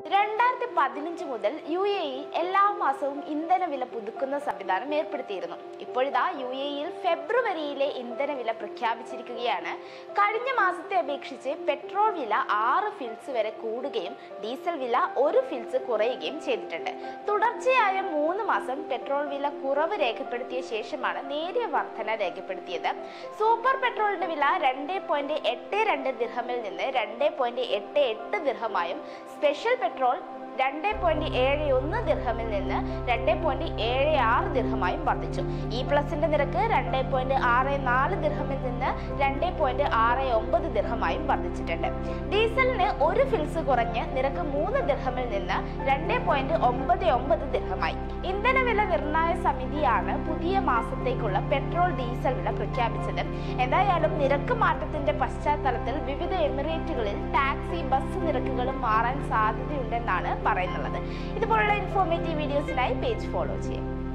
രണ്ടായിരത്തി പതിനഞ്ച് മുതൽ യു എ ഇ എല്ലാ മാസവും ഇന്ധന വില പുതുക്കുന്ന സംവിധാനം ഏർപ്പെടുത്തിയിരുന്നു ഇപ്പോഴിതാ യു എ ഇയിൽ ഫെബ്രുവരിയിലെ ഇന്ധന വില പ്രഖ്യാപിച്ചിരിക്കുകയാണ് കഴിഞ്ഞ മാസത്തെ അപേക്ഷിച്ച് പെട്രോൾ വില ആറ് ഫിൽസ് വരെ കൂടുകയും ഡീസൽ വില ഒരു ഫിൽസ് കുറയുകയും ചെയ്തിട്ടുണ്ട് തുടർച്ചയായ മൂന്ന് മാസം പെട്രോൾ വില കുറവ് രേഖപ്പെടുത്തിയ ശേഷമാണ് നേരിയ വർധന രേഖപ്പെടുത്തിയത് സൂപ്പർ പെട്രോളിന്റെ വില രണ്ട് പോയിന്റ് എട്ട് രണ്ട് ദിർഹമിൽ നിന്ന് രണ്ട് പോയിന്റ് എട്ട് എട്ട് ദിർഹമായും സ്പെഷ്യൽ പെട്രോൾ രണ്ട് പോയിന്റ് ഏഴ് ഒന്ന് ദിർഹമിൽ നിന്ന് രണ്ട് പോയിന്റ് ഏഴ് ആറ് ദിർഹമായും വർദ്ധിച്ചു ഇ പ്ലസിന്റെ നിരക്ക് രണ്ട് പോയിന്റ് ആറ് നാല് ദിർഹമിൽ നിന്ന് രണ്ട് പോയിന്റ് ആറ് ഒമ്പത് ദിർഹമായും വർദ്ധിച്ചിട്ടുണ്ട് ഡീസലിന് ഒരു ഫിൽസ് കുറഞ്ഞ് നിരക്ക് മൂന്ന് ദിർഹമിൽ നിന്ന് രണ്ട് പോയിന്റ് ഒമ്പത് ഒമ്പത് ദിർഹമായി ഇന്ധന വില നിർണായ സമിതിയാണ് പുതിയ മാസത്തേക്കുള്ള പെട്രോൾ ഡീസൽ വില പ്രഖ്യാപിച്ചത് എന്തായാലും നിരക്ക് മാറ്റത്തിന്റെ പശ്ചാത്തലത്തിൽ വിവിധ എമിറേറ്റുകളിൽ ടാക്സി ബസ് നിരക്കുകളും മാറാൻ സാധ്യതയുണ്ടെന്നാണ് പറയുന്നത് ഇതുപോലുള്ള ഇൻഫോർമേറ്റീവ് വീഡിയോസിനായി പേജ് ഫോളോ ചെയ്യാം